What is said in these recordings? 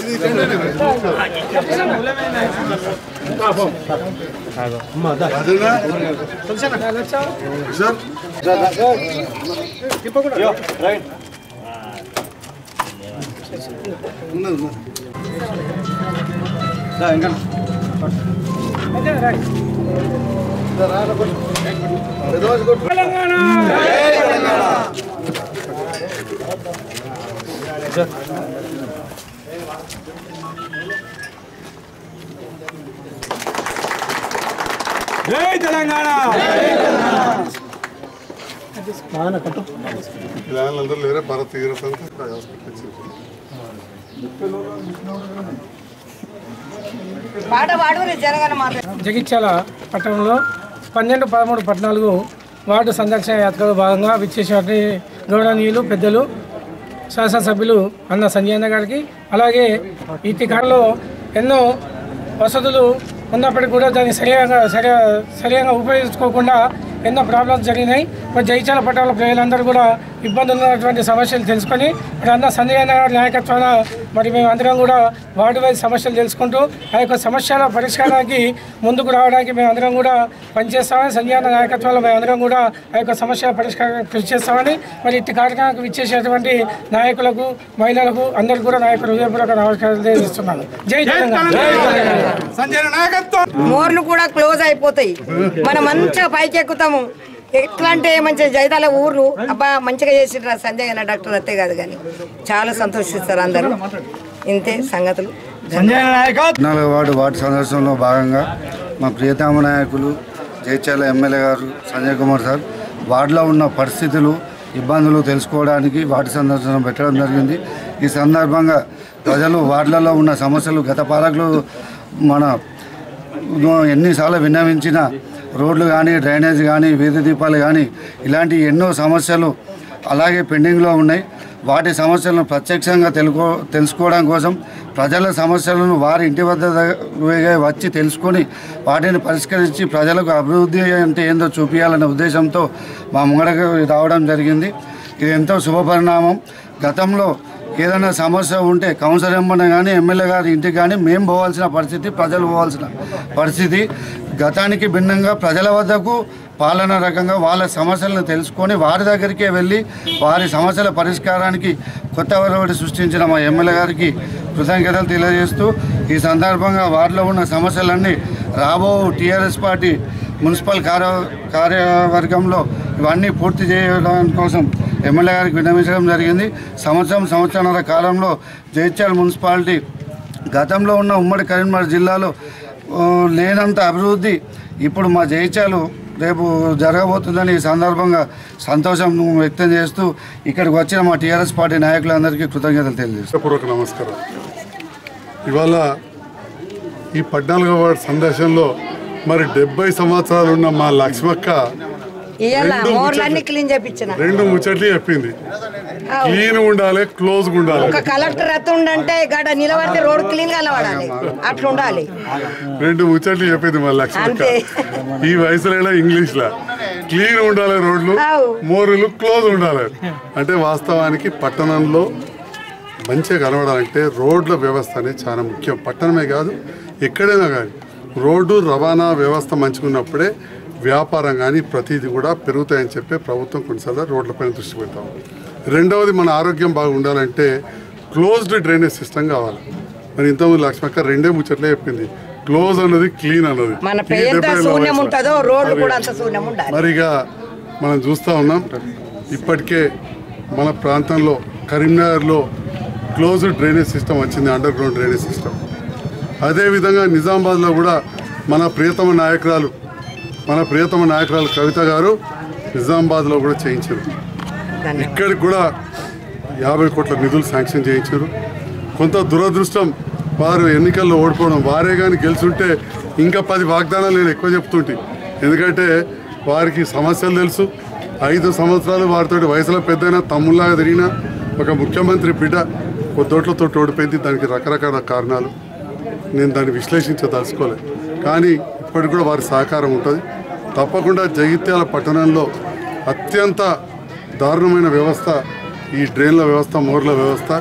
జై తెలంగాణ పిల్లలందరూ లేరా భారత తీవ్రత హాస్పిటల్ వచ్చింది పాట పాడు జరగని మాట జగిత్యాల పట్టణంలో పన్నెండు పదమూడు పద్నాలుగు వార్డు సందర్శన యాత్రలో భాగంగా విచ్చేసినటువంటి గౌరవనీయులు పెద్దలు శాసనసభ్యులు అన్న సంజయ్ అన్న గారికి అలాగే ఈ కాలంలో ఎన్నో వసతులు ఉన్నప్పటికీ కూడా దాన్ని సరిగా సరి సరిగా ఉపయోగించుకోకుండా ఎన్నో ప్రాబ్లమ్స్ జరిగినాయి మరి జైచాల పట్టణంలో ప్రజలందరూ కూడా ఇబ్బందులు ఉన్నటువంటి సమస్యలు తెలుసుకొని మరి అన్న సంజయ్ అన్న గారి నాయకత్వాన మరి మేము అందరం కూడా వార్డు వైజ్ సమస్యలు తెలుసుకుంటూ ఆ యొక్క సమస్యల పరిష్కారానికి ముందుకు రావడానికి మేము అందరం కూడా పనిచేస్తామని సంజయ్ అన్న నాయకత్వంలో మేము అందరం కూడా ఆ యొక్క సమస్యల పరిష్కారానికి కృషి చేస్తామని మరి ఇట్టి కార్యక్రమానికి విచ్చేసేటువంటి నాయకులకు మహిళలకు అందరికీ కూడా నాయకులు హృదయపూర్వక నమస్కారాలు తెలియజేస్తున్నాను జై తెలంగాణ సంజయ్ నాయకత్వం మోర్లు కూడా క్లోజ్ అయిపోతాయి మనం మంచిగా పైకి ఎక్కుతాము ఎట్లా అంటే మంచిగా జైతాల ఊర్లు అబ్బా మంచిగా చేసిండ్రు సంజయ్ అన్న డాక్టర్ అత్తే కాదు కానీ చాలా సంతోషిస్తారు అందరూ ఇంతే సంగతులు సంజయ్ నాయకత్వం పద్నాలుగు వార్డు వార్డు సందర్శనలో భాగంగా మా ప్రియతమ నాయకులు జైత్యాల ఎమ్మెల్యే గారు సంజయ్ కుమార్ సార్ వార్డులో ఉన్న పరిస్థితులు ఇబ్బందులు తెలుసుకోవడానికి వార్డు సందర్శన పెట్టడం జరిగింది ఈ సందర్భంగా ప్రజలు వార్డులలో ఉన్న సమస్యలు గత పాలకులు మన ఎన్నిసార్లు విన్నవించిన రోడ్లు కానీ డ్రైనేజ్ కానీ వీధి దీపాలు కానీ ఇలాంటి ఎన్నో సమస్యలు అలాగే పెండింగ్లో ఉన్నాయి వాటి సమస్యలను ప్రత్యక్షంగా తెలుకో తెలుసుకోవడం కోసం ప్రజల సమస్యలను వారి ఇంటి వద్ద ద- వచ్చి తెలుసుకొని వాటిని పరిష్కరించి ప్రజలకు అభివృద్ధి అంటే ఏందో చూపించాలనే ఉద్దేశంతో మా ముంగడకు రావడం జరిగింది ఇది ఎంతో శుభపరిణామం గతంలో ఏదైనా సమస్య ఉంటే కౌన్సిలర్ ఎంబడి కానీ ఎమ్మెల్యే గారి ఇంటికి కానీ మేము పోవాల్సిన పరిస్థితి ప్రజలు పోవాల్సిన పరిస్థితి గతానికి భిన్నంగా ప్రజల వద్దకు పాలన రకంగా వాళ్ళ సమస్యలను తెలుసుకొని వారి దగ్గరికే వెళ్ళి వారి సమస్యల పరిష్కారానికి కొత్త ఒరవడి సృష్టించిన మా ఎమ్మెల్యే గారికి కృతజ్ఞతలు తెలియజేస్తూ ఈ సందర్భంగా వారిలో ఉన్న సమస్యలన్నీ రాబో టీఆర్ఎస్ పార్టీ మున్సిపల్ కార్య కార్యవర్గంలో ఇవన్నీ పూర్తి చేయడం కోసం ఎమ్మెల్యే గారికి విన్నవించడం జరిగింది సంవత్సరం సంవత్సరాల కాలంలో జైత్యాల మున్సిపాలిటీ గతంలో ఉన్న ఉమ్మడి కరీంనగర్ జిల్లాలో ఆ, లేనంత అభివృద్ధి ఇప్పుడు మా జైత్యాలు రేపు జరగబోతుందని ఈ సందర్భంగా సంతోషం వ్యక్తం చేస్తూ ఇక్కడికి వచ్చిన మా టీఆర్ఎస్ పార్టీ నాయకులందరికీ కృతజ్ఞతలు తెలియజేస్తాను పూర్వక నమస్కారం ఇవాళ ఈ పద్నాలుగో వార్డు సందర్శనలో మరి డెబ్బై సంవత్సరాలు ఉన్న మా లక్ష్మక్క ఇవాళ రెండు మోర్లన్నీ క్లీన్ చేపించిన రెండు ముచ్చట్లు చెప్పింది క్లీన్ ఉండాలి క్లోజ్ ఉండాలి ఒక కలెక్టర్ ఎత్తుండంటే గడ నిలబడితే రోడ్ క్లీన్ గా నిలబడాలి అట్లా ఉండాలి రెండు ముచ్చట్లు చెప్పింది మా లక్ష్మక్క అంతే. ఈ వయసులో ఇంగ్లీష్ లా క్లీన్ ఉండాలి రోడ్లు అవు. మోరులు క్లోజ్ ఉండాలి అంటే వాస్తవానికి పట్టణంలో మంచిగా కనబడాలంటే రోడ్ల వ్యవస్థ అనేది చాలా ముఖ్యం పట్టణమే కాదు ఎక్కడైనా కానీ రోడ్డు రవాణా వ్యవస్థ మంచిగా ఉన్నప్పుడే వ్యాపారం కానీ ప్రతిదీ కూడా పెరుగుతాయని చెప్పి ప్రభుత్వం కొన్నిసార్లు రోడ్లపైన దృష్టి పెడతాం రెండవది మన ఆరోగ్యం బాగా ఉండాలంటే క్లోజ్డ్ డ్రైనేజ్ సిస్టమ్ కావాలి మరి ఇంతకుముందు లక్ష్మక్క రెండే ముచ్చట్లే చెప్పింది క్లోజ్ అన్నది క్లీన్ అన్నది మన ఈ పేరు ఎంత డెబ్బై ఏళ్ళ శూన్యం వయసులో. ఉంటుందో రోడ్లు మరి- కూడా అంత శూన్యం ఉండాలి మరి ఇక మనం చూస్తూ ఉన్నాం ఇప్పటికే మన ప్రాంతంలో కరీంనగర్లో క్లోజ్డ్ డ్రైనేజ్ సిస్టమ్ వచ్చింది అండర్ గ్రౌండ్ డ్రైనేజ్ సిస్టమ్ అదేవిధంగా నిజామాబాద్లో కూడా మన ప్రియతమ నాయకురాలు మన ప్రియతమ నాయకురాలు కవిత గారు నిజామాబాద్లో కూడా చేయించారు ఇక్కడికి కూడా యాభై కోట్ల నిధులు శాంక్షన్ చేయించారు కొంత దురదృష్టం వారు ఎన్నికల్లో ఓడిపోవడం వారే కానీ గెలుచుంటే ఇంకా పది వాగ్దానాలు నేను ఎక్కువ చెప్తుంటే ఎందుకంటే వారికి సమస్యలు తెలుసు ఐదు సంవత్సరాలు వారితో వయసులో పెద్దయినా తమ్ముళ్ళగా తిరిగిన ఒక ముఖ్యమంత్రి బిడ్డ కొద్దోట్లతో ఓడిపోయింది దానికి రకరకాల కారణాలు నేను దాన్ని విశ్లేషించదలుచుకోలేదు కానీ ఇప్పటికి కూడా వారి సహకారం ఉంటుంది తప్పకుండా జగిత్యాల పట్టణంలో అత్యంత దారుణమైన వ్యవస్థ ఈ డ్రైన్ల వ్యవస్థ మోర్ల వ్యవస్థ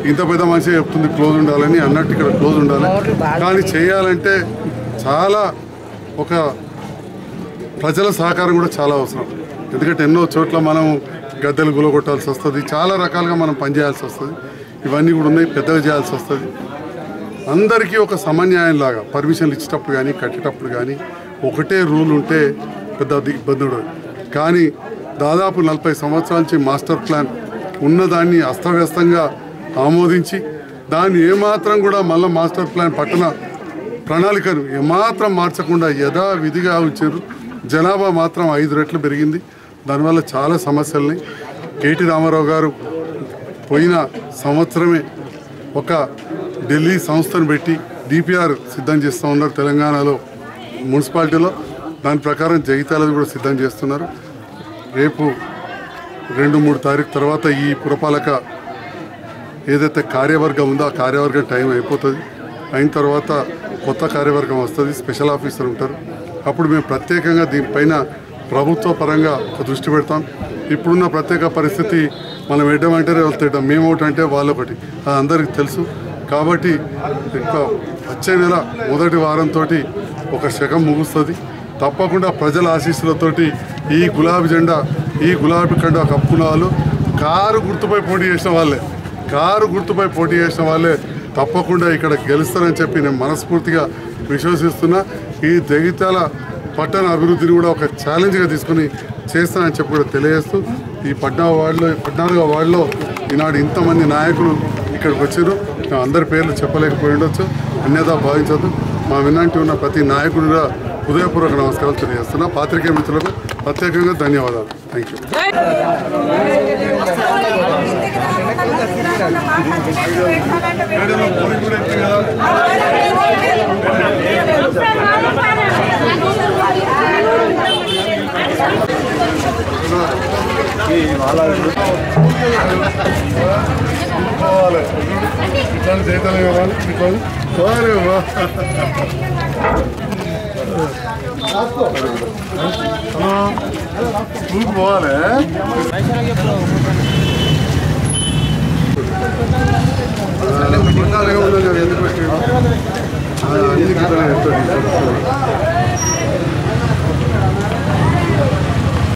ఇంత పెద్ద మనిషి చెప్తుంది క్లోజ్ ఉండాలని అన్నట్టు ఇక్కడ క్లోజ్ ఉండాలి కానీ చేయాలంటే చాలా ఒక ప్రజల సహకారం కూడా చాలా అవసరం ఎందుకంటే ఎన్నో చోట్ల మనం గద్దెలు గులగొట్టాల్సి వస్తుంది చాలా రకాలుగా మనం పనిచేయాల్సి వస్తుంది ఇవన్నీ కూడా ఉన్నాయి పెద్దగా చేయాల్సి వస్తుంది అందరికీ ఒక సమన్యాయం లాగా పర్మిషన్లు ఇచ్చేటప్పుడు కానీ కట్టేటప్పుడు కానీ ఒకటే రూల్ ఉంటే పెద్ద అది ఇబ్బంది ఉండదు కానీ దాదాపు నలభై సంవత్సరాల నుంచి మాస్టర్ ప్లాన్ ఉన్నదాన్ని అస్తవ్యస్తంగా ఆమోదించి దాన్ని ఏమాత్రం కూడా మళ్ళీ మాస్టర్ ప్లాన్ పట్టణ ప్రణాళికను ఏమాత్రం మార్చకుండా యథావిధిగా ఉంచారు జనాభా మాత్రం ఐదు రెట్లు పెరిగింది దానివల్ల చాలా సమస్యల్ని కేటీ రామారావు గారు పోయిన సంవత్సరమే ఒక ఢిల్లీ సంస్థను పెట్టి డిపిఆర్ సిద్ధం చేస్తూ ఉన్నారు తెలంగాణలో మున్సిపాలిటీలో దాని ప్రకారం జగిత్యాలది కూడా సిద్ధం చేస్తున్నారు రేపు రెండు మూడు తారీఖు తర్వాత ఈ పురపాలక ఏదైతే కార్యవర్గం ఉందో ఆ కార్యవర్గం టైం అయిపోతుంది అయిన తర్వాత కొత్త కార్యవర్గం వస్తుంది స్పెషల్ ఆఫీసర్ ఉంటారు అప్పుడు మేము ప్రత్యేకంగా దీనిపైన ప్రభుత్వ పరంగా ఒక దృష్టి పెడతాం ఇప్పుడున్న ప్రత్యేక పరిస్థితి మనం ఎడ్డమంటేనే వాళ్ళు తిడ్డాం మేము ఒకటి అంటే వాళ్ళు ఒకటి అది అందరికీ తెలుసు కాబట్టి ఇంకా వచ్చే నెల మొదటి వారంతో ఒక శకం ముగుస్తుంది తప్పకుండా ప్రజల ఆశీస్సులతోటి ఈ గులాబీ జెండా ఈ గులాబీ కండ కప్పుకున్న వాళ్ళు కారు గుర్తుపై పోటీ చేసిన వాళ్ళే కారు గుర్తుపై పోటీ చేసిన వాళ్ళే తప్పకుండా ఇక్కడ గెలుస్తారని చెప్పి నేను మనస్ఫూర్తిగా విశ్వసిస్తున్నా ఈ జగిత్యాల పట్టణ అభివృద్ధిని కూడా ఒక ఛాలెంజ్గా తీసుకుని చేస్తానని చెప్పి కూడా తెలియజేస్తూ ఈ పద్నాలుగు వార్డులో పద్నాలుగో వార్డులో ఈనాడు ఇంతమంది నాయకులు ఇక్కడికి వచ్చారు మేము అందరి పేర్లు చెప్పలేకపోయి ఉండొచ్చు అన్యదా భావించద్దు మా విన్నాంటి ఉన్న ప్రతి నాయకుడిగా హృదయపూర్వక నమస్కారాలు తెలియజేస్తున్నా పాత్రికేయ మిత్రులకు ప్రత్యేకంగా ధన్యవాదాలు థ్యాంక్ యూ పోవాలి ఇట్లాంటి జీతాలు ఇవ్వాలి ఇట్లా పోవాలి అమ్మా. హలో స్కూల్కి పోవాలి